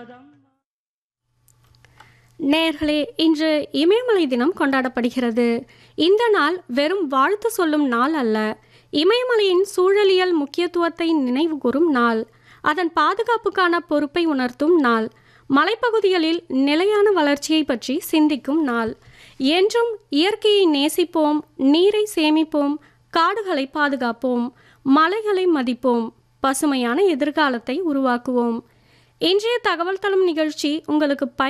நேர்களே இன்று இமயமலை தினம் கொண்டாடப்படுகிறது இந்த நாள் வெறும் வாழ்த்து சொல்லும் நாள் அல்ல இமயமலையின் சூழலியல் முக்கியத்துவத்தை நினைவுகூரும் நாள் அதன் பாதுகாப்புக்கான பொறுப்பை உணர்த்தும் நாள் மலைப்பகுதிகளில் நிலையான வளர்ச்சியை பற்றி சிந்திக்கும் நாள் என்றும் இயற்கையை நேசிப்போம் நீரை சேமிப்போம் காடுகளை பாதுகாப்போம் மலைகளை மதிப்போம் பசுமையான எதிர்காலத்தை உருவாக்குவோம் இன்றைய தகவல் தளம் நிகழ்ச்சி உங்களுக்கு